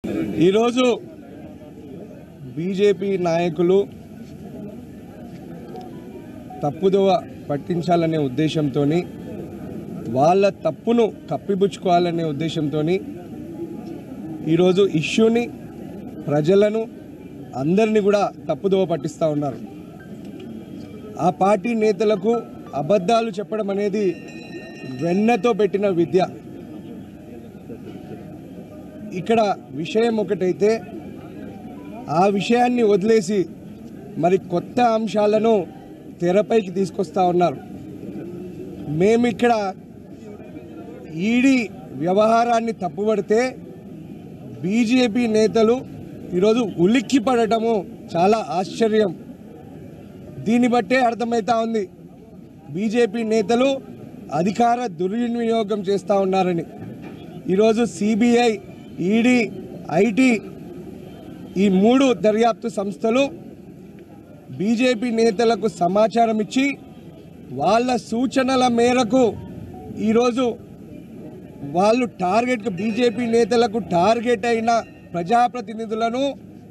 ఈరోజు బీజేపీ నాయకులు తప్పుదోవ పట్టించాలనే ఉద్దేశంతో వాళ్ళ తప్పును కప్పిపుచ్చుకోవాలనే ఉద్దేశంతో ఈరోజు ఇష్యూని ప్రజలను అందరినీ కూడా తప్పుదోవ పట్టిస్తూ ఉన్నారు ఆ పార్టీ నేతలకు అబద్ధాలు చెప్పడం అనేది వెన్నతో పెట్టిన విద్య ఇక్కడ విషయం ఒకటైతే ఆ విషయాన్ని వదిలేసి మరి కొత్త అంశాలను తెరపైకి తీసుకొస్తా ఉన్నారు మేము ఇక్కడ ఈడీ వ్యవహారాన్ని తప్పుపడితే బీజేపీ నేతలు ఈరోజు ఉలిక్కి పడటము చాలా ఆశ్చర్యం దీన్ని బట్టే అర్థమవుతా ఉంది బీజేపీ నేతలు అధికార దుర్వినియోగం చేస్తూ ఉన్నారని ఈరోజు సిబిఐ ఈడీ ఐటీ ఈ మూడు దర్యాప్తు సంస్థలు బీజేపీ నేతలకు సమాచారం ఇచ్చి వాళ్ళ సూచనల మేరకు ఈరోజు వాళ్ళు టార్గెట్ బీజేపీ నేతలకు టార్గెట్ అయిన ప్రజాప్రతినిధులను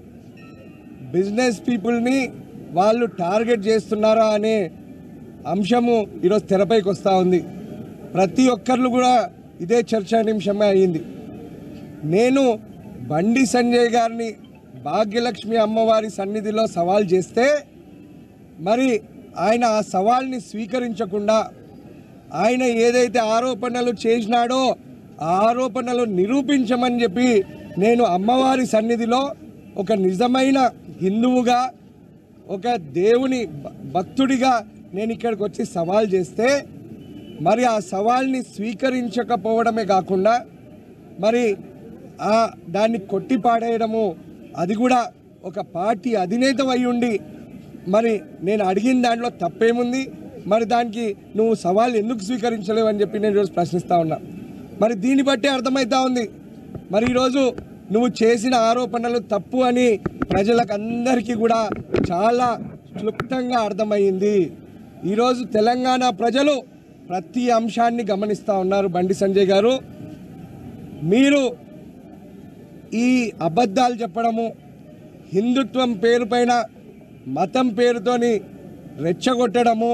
బిజినెస్ పీపుల్ని వాళ్ళు టార్గెట్ చేస్తున్నారా అనే అంశము ఈరోజు తెరపైకి వస్తూ ఉంది ప్రతి ఒక్కళ్ళు కూడా ఇదే చర్చానింశమే అయ్యింది నేను బండి సంజయ్ గారిని భాగ్యలక్ష్మి అమ్మవారి సన్నిధిలో సవాల్ చేస్తే మరి ఆయన ఆ సవాల్ని స్వీకరించకుండా ఆయన ఏదైతే ఆరోపణలు చేసినాడో ఆ ఆరోపణలు నిరూపించమని చెప్పి నేను అమ్మవారి సన్నిధిలో ఒక నిజమైన హిందువుగా ఒక దేవుని భ- భక్తుడిగా నేను ఇక్కడికి వచ్చి సవాల్ చేస్తే మరి ఆ సవాల్ని స్వీకరించకపోవడమే కాకుండా మరి ఆ దాన్ని కొట్టిపాడేయడము అది కూడా ఒక పార్టీ అధినేత అయి ఉండి మరి నేను అడిగిన దాంట్లో తప్పేముంది మరి దానికి నువ్వు సవాల్ ఎందుకు స్వీకరించలేవు అని చెప్పి నేను ఈరోజు ప్రశ్నిస్తా ఉన్నా మరి దీన్ని బట్టే అర్థమవుతా ఉంది మరి ఈరోజు నువ్వు చేసిన ఆరోపణలు తప్పు అని ప్రజలకు అందరికీ కూడా చాలా క్లుప్తంగా అర్థమైంది ఈరోజు తెలంగాణ ప్రజలు ప్రతి అంశాన్ని గమనిస్తూ ఉన్నారు బండి సంజయ్ గారు మీరు ఈ అబద్ధాలు చెప్పడము హిందుత్వం పేరుపైన మతం పేరుతోని రెచ్చగొట్టడము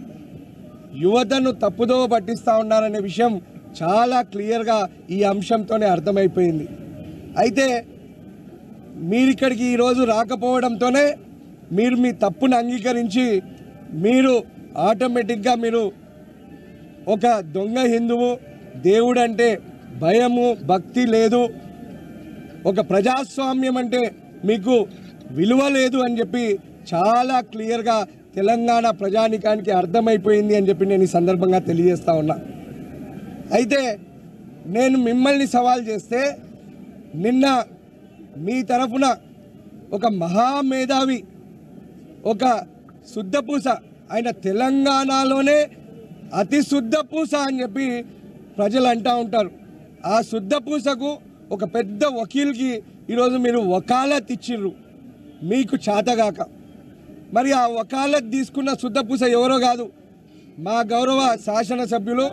యువతను తప్పుదోవ పట్టిస్తూ ఉన్నారనే విషయం చాలా క్లియర్గా ఈ అంశంతోనే అర్థమైపోయింది అయితే మీరు ఇక్కడికి ఈరోజు రాకపోవడంతోనే మీరు మీ తప్పును అంగీకరించి మీరు ఆటోమేటిక్గా మీరు ఒక దొంగ హిందువు దేవుడంటే భయము భక్తి లేదు ఒక ప్రజాస్వామ్యం అంటే మీకు విలువ లేదు అని చెప్పి చాలా క్లియర్గా తెలంగాణ ప్రజానికానికి అర్థమైపోయింది అని చెప్పి నేను ఈ సందర్భంగా తెలియజేస్తా ఉన్నా అయితే నేను మిమ్మల్ని సవాల్ చేస్తే నిన్న మీ తరఫున ఒక మహామేధావి ఒక శుద్ధపూస ఆయన తెలంగాణలోనే అతి శుద్ధపూస అని చెప్పి ప్రజలు అంటూ ఉంటారు ఆ శుద్ధపూసకు ఒక పెద్ద వకీల్కి ఈరోజు మీరు వకాలత్ ఇచ్చిర్రు మీకు చేతగాక మరి ఆ వకాలత్ తీసుకున్న శుద్ధపూస ఎవరో కాదు మా గౌరవ శాసనసభ్యులు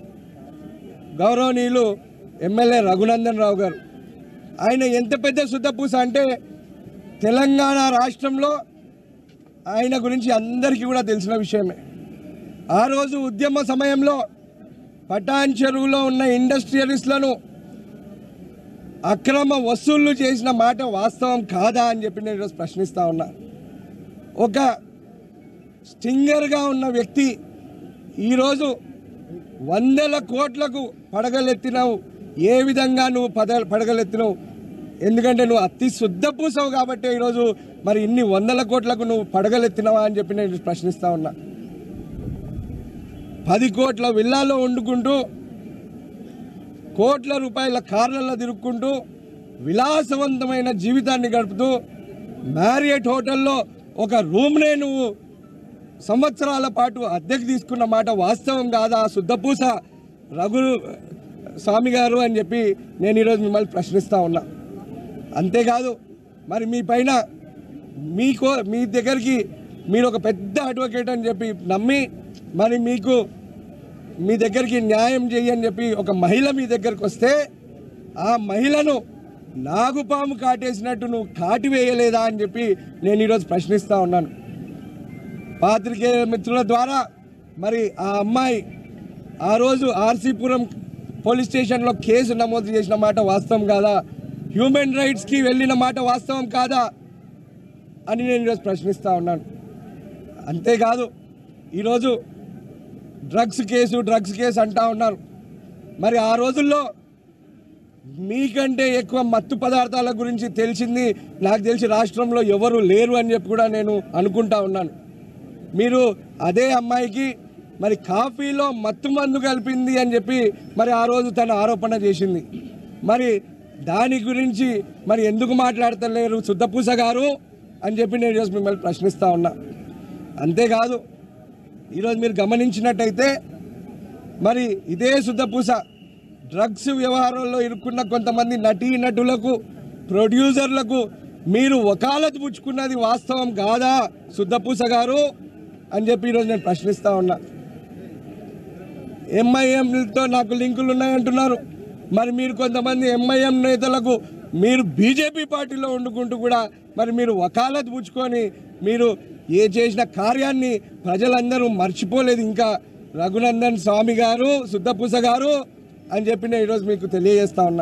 గౌరవనీయులు ఎమ్మెల్యే రఘునందన్ రావు గారు ఆయన ఎంత పెద్ద శుద్ధపూస అంటే తెలంగాణ రాష్ట్రంలో ఆయన గురించి అందరికీ కూడా తెలిసిన విషయమే ఆ రోజు ఉద్యమ సమయంలో పటాన్ చెరువులో ఉన్న ఇండస్ట్రియలిస్టులను అక్రమ వసూళ్లు చేసిన మాట వాస్తవం కాదా అని చెప్పి నేను ఈరోజు ప్రశ్నిస్తా ఉన్నా ఒక స్టింగర్గా ఉన్న వ్యక్తి ఈరోజు వందల కోట్లకు పడగలెత్తినావు ఏ విధంగా నువ్వు పద పడగలెత్తినావు ఎందుకంటే నువ్వు అతి శుద్ధ పూసవు కాబట్టి ఈరోజు మరి ఇన్ని వందల కోట్లకు నువ్వు పడగలెత్తినావా అని చెప్పి నేను ప్రశ్నిస్తా ఉన్నా పది కోట్ల విల్లాలో వండుకుంటూ కోట్ల రూపాయల కార్లలో తిరుక్కుంటూ విలాసవంతమైన జీవితాన్ని గడుపుతూ మ్యారియట్ హోటల్లో ఒక రూమ్నే నువ్వు సంవత్సరాల పాటు అద్దెకు తీసుకున్న మాట వాస్తవం కాదా శుద్ధపూస రఘు స్వామి గారు అని చెప్పి నేను ఈరోజు మిమ్మల్ని ప్రశ్నిస్తా ఉన్నా అంతేకాదు మరి మీ పైన మీకో మీ దగ్గరికి మీరు ఒక పెద్ద అడ్వకేట్ అని చెప్పి నమ్మి మరి మీకు మీ దగ్గరికి న్యాయం చేయని చెప్పి ఒక మహిళ మీ దగ్గరికి వస్తే ఆ మహిళను నాగుపాము కాటేసినట్టు నువ్వు కాటి వేయలేదా అని చెప్పి నేను ఈరోజు ప్రశ్నిస్తూ ఉన్నాను పాత్రికేయ మిత్రుల ద్వారా మరి ఆ అమ్మాయి ఆ రోజు ఆర్సీపురం పోలీస్ స్టేషన్లో కేసు నమోదు చేసిన మాట వాస్తవం కాదా హ్యూమన్ రైట్స్కి వెళ్ళిన మాట వాస్తవం కాదా అని నేను ఈరోజు ప్రశ్నిస్తూ ఉన్నాను అంతేకాదు ఈరోజు డ్రగ్స్ కేసు డ్రగ్స్ కేసు అంటా ఉన్నారు మరి ఆ రోజుల్లో మీకంటే ఎక్కువ మత్తు పదార్థాల గురించి తెలిసింది నాకు తెలిసి రాష్ట్రంలో ఎవరు లేరు అని చెప్పి కూడా నేను అనుకుంటా ఉన్నాను మీరు అదే అమ్మాయికి మరి కాఫీలో మత్తు మందు కలిపింది అని చెప్పి మరి ఆ రోజు తన ఆరోపణ చేసింది మరి దాని గురించి మరి ఎందుకు మాట్లాడతలేరు శుద్ధపూస గారు అని చెప్పి నేను ఈరోజు మిమ్మల్ని ప్రశ్నిస్తూ ఉన్నా అంతేకాదు ఈరోజు మీరు గమనించినట్టయితే మరి ఇదే శుద్ధపూస డ్రగ్స్ వ్యవహారంలో ఇరుక్కున్న కొంతమంది నటీ నటులకు ప్రొడ్యూసర్లకు మీరు వకాలత్ పుచ్చుకున్నది వాస్తవం కాదా శుద్ధపూస గారు అని చెప్పి ఈరోజు నేను ప్రశ్నిస్తా ఉన్నా ఎంఐఎంతో నాకు లింకులు ఉన్నాయంటున్నారు మరి మీరు కొంతమంది ఎంఐఎం నేతలకు మీరు బీజేపీ పార్టీలో వండుకుంటూ కూడా మరి మీరు వకాలత్ పుచ్చుకొని మీరు ఏ చేసిన కార్యాన్ని ప్రజలందరూ మర్చిపోలేదు ఇంకా రఘునందన్ స్వామి గారు శుద్ధపూస గారు అని చెప్పి నేను ఈరోజు మీకు తెలియజేస్తా ఉన్నా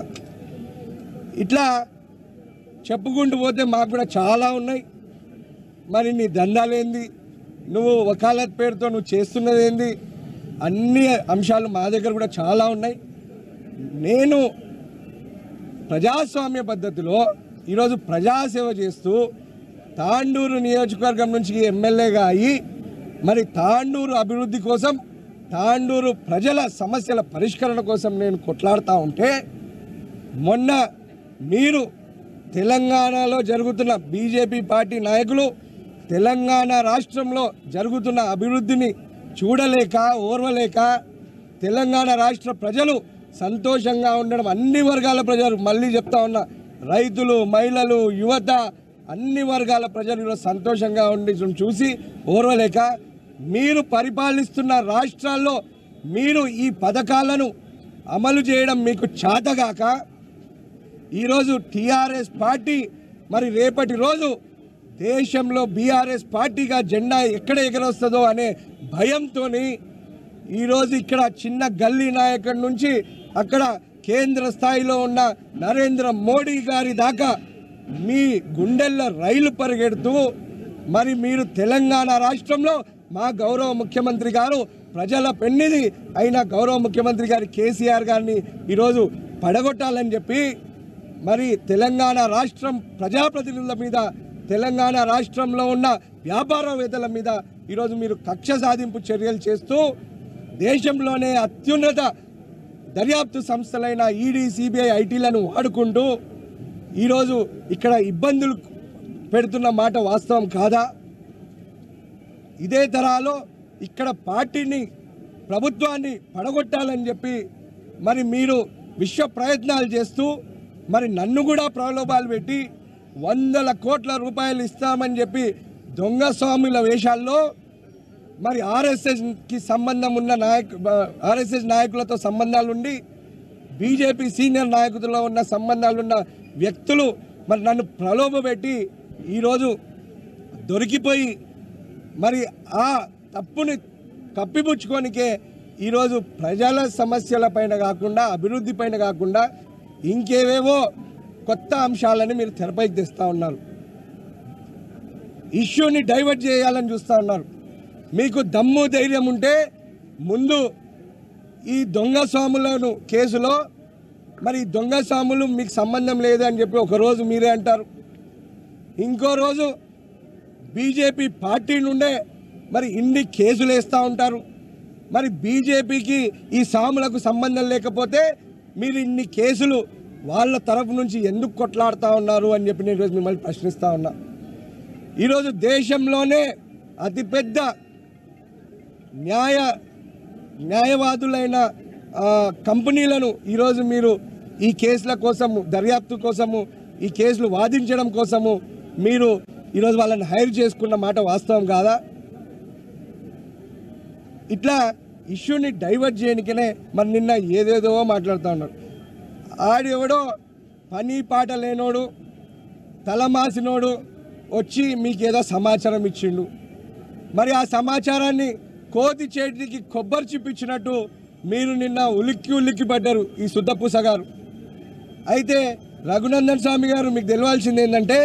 ఇట్లా చెప్పుకుంటూ పోతే మాకు కూడా చాలా ఉన్నాయి మరి నీ దందాలేంది నువ్వు వకాలత్ పేరుతో నువ్వు చేస్తున్నది ఏంది అన్ని అంశాలు మా దగ్గర కూడా చాలా ఉన్నాయి నేను ప్రజాస్వామ్య పద్ధతిలో ఈరోజు ప్రజాసేవ చేస్తూ తాండూరు నియోజకవర్గం నుంచి ఎమ్మెల్యేగా అయ్యి మరి తాండూరు అభివృద్ధి కోసం తాండూరు ప్రజల సమస్యల పరిష్కరణ కోసం నేను కొట్లాడుతూ ఉంటే మొన్న మీరు తెలంగాణలో జరుగుతున్న బీజేపీ పార్టీ నాయకులు తెలంగాణ రాష్ట్రంలో జరుగుతున్న అభివృద్ధిని చూడలేక ఓర్వలేక తెలంగాణ రాష్ట్ర ప్రజలు సంతోషంగా ఉండడం అన్ని వర్గాల ప్రజలు మళ్ళీ చెప్తా ఉన్నా రైతులు మహిళలు యువత అన్ని వర్గాల ప్రజలు ఈరోజు సంతోషంగా ఉండి చూసి ఓర్వలేక మీరు పరిపాలిస్తున్న రాష్ట్రాల్లో మీరు ఈ పథకాలను అమలు చేయడం మీకు చేతగాక ఈరోజు టీఆర్ఎస్ పార్టీ మరి రేపటి రోజు దేశంలో బీఆర్ఎస్ పార్టీగా జెండా ఎక్కడ ఎగరొస్తుందో అనే భయంతో ఈరోజు ఇక్కడ చిన్న గల్లీ నాయకుడి నుంచి అక్కడ కేంద్ర స్థాయిలో ఉన్న నరేంద్ర మోడీ గారి దాకా మీ గుండెల్లో రైలు పరిగెడుతూ మరి మీరు తెలంగాణ రాష్ట్రంలో మా గౌరవ ముఖ్యమంత్రి గారు ప్రజల పెన్నిది అయిన గౌరవ ముఖ్యమంత్రి గారి కేసీఆర్ గారిని ఈరోజు పడగొట్టాలని చెప్పి మరి తెలంగాణ రాష్ట్రం ప్రజాప్రతినిధుల మీద తెలంగాణ రాష్ట్రంలో ఉన్న వ్యాపారవేత్తల మీద ఈరోజు మీరు కక్ష సాధింపు చర్యలు చేస్తూ దేశంలోనే అత్యున్నత దర్యాప్తు సంస్థలైన ఈడీ సిబిఐ ఐటీలను వాడుకుంటూ ఈరోజు ఇక్కడ ఇబ్బందులు పెడుతున్న మాట వాస్తవం కాదా ఇదే తరాలో ఇక్కడ పార్టీని ప్రభుత్వాన్ని పడగొట్టాలని చెప్పి మరి మీరు విశ్వ ప్రయత్నాలు చేస్తూ మరి నన్ను కూడా ప్రలోభాలు పెట్టి వందల కోట్ల రూపాయలు ఇస్తామని చెప్పి దొంగ స్వాముల వేషాల్లో మరి ఆర్ఎస్ఎస్కి సంబంధం ఉన్న నాయకు ఆర్ఎస్ఎస్ నాయకులతో సంబంధాలు ఉండి బీజేపీ సీనియర్ నాయకులతో ఉన్న సంబంధాలున్న వ్యక్తులు మరి నన్ను ప్రలోభపెట్టి ఈరోజు దొరికిపోయి మరి ఆ తప్పుని కప్పిపుచ్చుకోనికే ఈరోజు ప్రజల సమస్యల పైన కాకుండా అభివృద్ధి పైన కాకుండా ఇంకేవేవో కొత్త అంశాలని మీరు తెరపైకి తెస్తూ ఉన్నారు ఇష్యూని డైవర్ట్ చేయాలని చూస్తూ ఉన్నారు మీకు దమ్ము ధైర్యం ఉంటే ముందు ఈ దొంగ స్వాములను కేసులో మరి ఈ దొంగ స్వాములు మీకు సంబంధం లేదు అని చెప్పి ఒక రోజు మీరే అంటారు ఇంకో రోజు బీజేపీ పార్టీ నుండే మరి ఇన్ని కేసులు వేస్తూ ఉంటారు మరి బీజేపీకి ఈ సాములకు సంబంధం లేకపోతే మీరు ఇన్ని కేసులు వాళ్ళ తరపు నుంచి ఎందుకు కొట్లాడుతూ ఉన్నారు అని చెప్పి నేను ఈరోజు మిమ్మల్ని ప్రశ్నిస్తూ ఉన్నా ఈరోజు దేశంలోనే అతిపెద్ద న్యాయ న్యాయవాదులైన ఆ, కంపెనీలను ఈరోజు మీరు ఈ కేసుల కోసము దర్యాప్తు కోసము ఈ కేసులు వాదించడం కోసము మీరు ఈరోజు వాళ్ళని హైర్ చేసుకున్న మాట వాస్తవం కాదా ఇట్లా ఇష్యూని డైవర్ట్ చేయడానికనే మరి నిన్న ఏదేదో మాట్లాడుతూ ఉన్నారు ఆడెవడో పని పాట లేనోడు తలమాసినోడు వచ్చి మీకు ఏదో సమాచారం ఇచ్చిండు మరి ఆ సమాచారాన్ని కోతి చేతికి కొబ్బరి చిప్పించినట్టు మీరు నిన్న ఉలిక్కి ఉలిక్కి పడ్డారు ఈ శుద్ధపూస గారు అయితే రఘునందన్ స్వామి గారు మీకు తెలియాల్సింది ఏంటంటే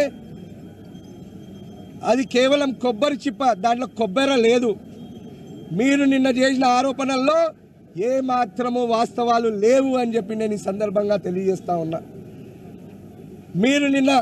అది కేవలం కొబ్బరి చిప్ప దాంట్లో కొబ్బరి లేదు మీరు నిన్న చేసిన ఆరోపణల్లో ఏ మాత్రము వాస్తవాలు లేవు అని చెప్పి నేను ఈ సందర్భంగా తెలియజేస్తా ఉన్నా మీరు నిన్న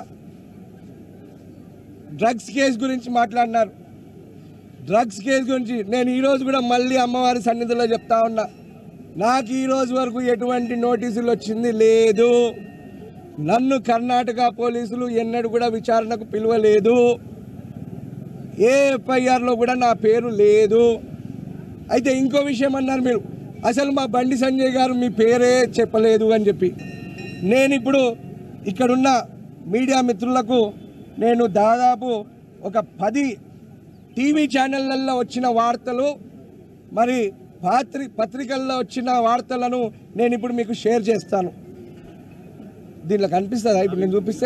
డ్రగ్స్ కేసు గురించి మాట్లాడినారు డ్రగ్స్ కేసు గురించి నేను ఈరోజు కూడా మళ్ళీ అమ్మవారి సన్నిధిలో చెప్తా ఉన్నా నాకు ఈ రోజు వరకు ఎటువంటి నోటీసులు వచ్చింది లేదు నన్ను కర్ణాటక పోలీసులు ఎన్నడూ కూడా విచారణకు పిలవలేదు ఏ ఎఫ్ఐఆర్లో కూడా నా పేరు లేదు అయితే ఇంకో విషయం అన్నారు మీరు అసలు మా బండి సంజయ్ గారు మీ పేరే చెప్పలేదు అని చెప్పి నేను ఇప్పుడు ఇక్కడున్న మీడియా మిత్రులకు నేను దాదాపు ఒక పది టీవీ ఛానళ్ళల్లో వచ్చిన వార్తలు మరి పాత్రి పత్రికల్లో వచ్చిన వార్తలను నేను ఇప్పుడు మీకు షేర్ చేస్తాను దీనిలో కనిపిస్తుందా ఇప్పుడు నేను చూపిస్తే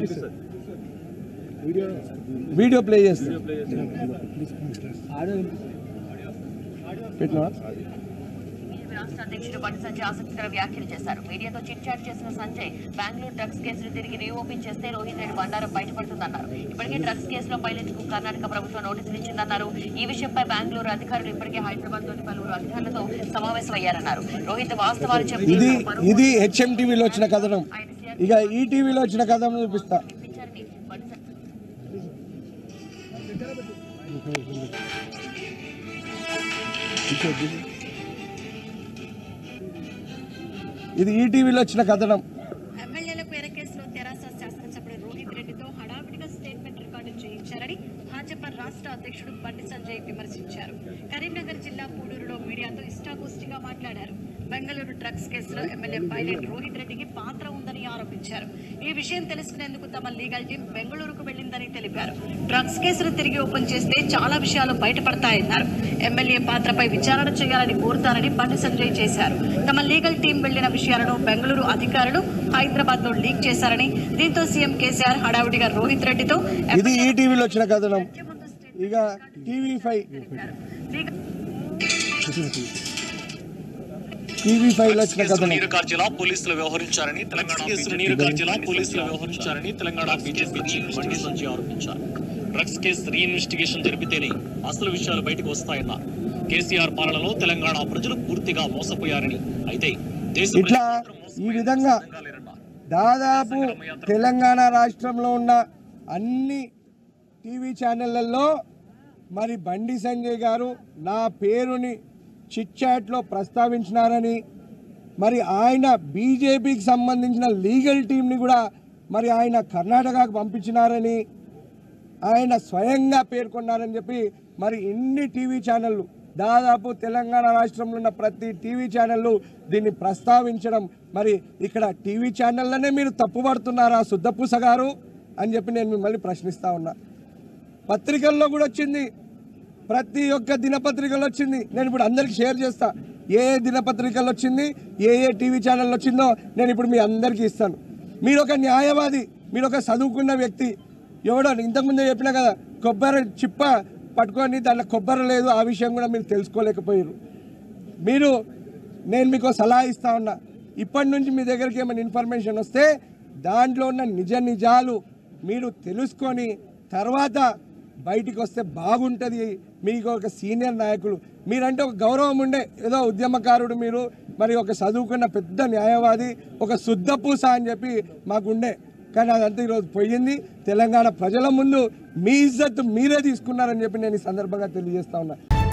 వీడియో ప్లే చేస్తా పెట్టినా రాష్ట్ర అధ్యక్షుడు బండి సంజయ్ ఆసక్తికర వ్యాఖ్యలు చేశారు మీడియాతో చిట్ చాట్ చేసిన సంజయ్ బెంగళూరు డ్రగ్స్ కేసును తిరిగి రీఓపెన్ చేస్తే రోహిత్ రెడ్డి బండారం బయటపడుతుందన్నారు ఇప్పటికే డ్రగ్స్ కేసులో పైలట్ కు కర్ణాటక ప్రభుత్వం నోటీసులు ఇచ్చిందన్నారు ఈ విషయంపై బెంగళూరు అధికారులు ఇప్పటికే హైదరాబాద్ లోని పలువురు అధికారులతో సమావేశమయ్యారన్నారు రోహిత్ వాస్తవాలు చెబితే ఇది పరువు ఇది హెచ్ఎం టీవీలో వచ్చిన కథనం ఆయన సీఆర్ ఇక ఈ టీవీలో వచ్చిన కథనం చూపిస్తా ఇప్పించారని బండి సంజయ్ ఇది ఈ టీవీలో వచ్చిన కథనం ఎమ్మెల్యేల పేర కేసులో తెరాస శాసనసభ్యుడు రోహిత్ రెడ్డితో హడావిడిగా స్టేట్మెంట్ రికార్డు చేయించారని భాజపా రాష్ట్ర అధ్యక్షుడు బండి సంజయ్ విమర్శించారు కరీంనగర్ జిల్లా పూడూరులో మీడియాతో ఇష్టాగోష్ఠిగా మాట్లాడారు బెంగళూరు డ్రగ్స్ కేసులో ఎమ్మెల్యే పైలట్ రోహిత్ రెడ్డికి పాత్ర ఉందని ఆరోపించారు ఈ విషయం తెలుసుకునేందుకు తమ లీగల్ టీం బెంగళూరుకు వెళ్లిందని తెలిపారు డ్రగ్స్ కేసులు తిరిగి ఓపెన్ చేస్తే చాలా విషయాలు బయటపడతాయన్నారు ఎమ్మెల్యే పాత్రపై విచారణ చేయాలని కోరుతారని బండి సంజయ్ చేశారు తమ లీగల్ టీం వెళ్లిన విషయాలను బెంగళూరు అధికారులు హైదరాబాద్ లో లీక్ చేశారని దీంతో సీఎం కేసీఆర్ హడావుడిగా రోహిత్ రెడ్డితో ఇది ఈ టీవీలో వచ్చిన కథనం ముందు స్టేట్ ఇక టీవీ ఫైవ్ తెలిపారు. లీగల్ టీవీ ఫైవ్ లో వచ్చిన కేసులో కథనం నీరు కార్జీలా పోలీసులు వ్యవహరించారని తెలంగాణ కేసులో నీరు కార్జీలా పోలీసులు వ్యవహరించారని తెలంగాణ బీజేపీ చీఫ్ బండి సంజయ్ ఆరోపించారు డ్రగ్స్ కేసు రీఇన్వెస్టిగేషన్ జరిపితేనే అసలు విషయాలు బయటకు వస్తాయన్నారు కేసీఆర్ పాలనలో తెలంగాణ ప్రజలు పూర్తిగా మోసపోయారని అయితే దేశ ఇట్లా ప్రజలు మాత్రం ఈ మోసపోయేందుకు విధంగా సిద్ధంగా లేరన్నారు. దాదాపు తెలంగాణ రాష్ట్రంలో ఉన్న అన్ని టీవీ ఛానళ్లలో మరి బండి సంజయ్ గారు నా పేరుని చిట్చాట్లో ప్రస్తావించినారని మరి ఆయన బీజేపీకి సంబంధించిన లీగల్ టీంని కూడా మరి ఆయన కర్ణాటకకు పంపించినారని ఆయన స్వయంగా పేర్కొన్నారని చెప్పి మరి ఇన్ని టీవీ ఛానళ్ళు దాదాపు తెలంగాణ రాష్ట్రంలో ఉన్న ప్రతి టీవీ ఛానళ్ళు దీన్ని ప్రస్తావించడం మరి ఇక్కడ టీవీ ఛానళ్ళనే మీరు తప్పుపడుతున్నారా శుద్ధపూస గారు అని చెప్పి నేను మిమ్మల్ని ప్రశ్నిస్తా ఉన్నా పత్రికల్లో కూడా వచ్చింది ప్రతి ఒక్క దినపత్రికలో వచ్చింది నేను ఇప్పుడు అందరికి షేర్ చేస్తా ఏ ఏ దినపత్రికల్లో వచ్చింది ఏ ఏ టీవీ ఛానల్లో వచ్చిందో నేను ఇప్పుడు మీ అందరికీ ఇస్తాను మీరు ఒక న్యాయవాది మీరు ఒక చదువుకున్న వ్యక్తి ఎవడో ఇంతకుముందే చెప్పినా కదా కొబ్బరి చిప్ప పట్టుకొని దాంట్లో కొబ్బరి లేదు ఆ విషయం కూడా మీరు తెలుసుకోలేకపోయారు మీరు నేను మీకు సలహా ఇస్తా ఉన్నా ఇప్పటి నుంచి మీ దగ్గరికి ఏమైనా ఇన్ఫర్మేషన్ వస్తే దాంట్లో ఉన్న నిజ నిజాలు మీరు తెలుసుకొని తర్వాత బయటికి వస్తే బాగుంటుంది మీకు ఒక సీనియర్ నాయకులు మీరంటే ఒక గౌరవం ఉండే ఏదో ఉద్యమకారుడు మీరు మరి ఒక చదువుకున్న పెద్ద న్యాయవాది ఒక శుద్ధపూస అని చెప్పి మాకుండే కానీ అదంతా ఈరోజు పోయింది తెలంగాణ ప్రజల ముందు మీ ఇజ్జత్ మీరే తీసుకున్నారని చెప్పి నేను ఈ సందర్భంగా తెలియజేస్తా ఉన్నా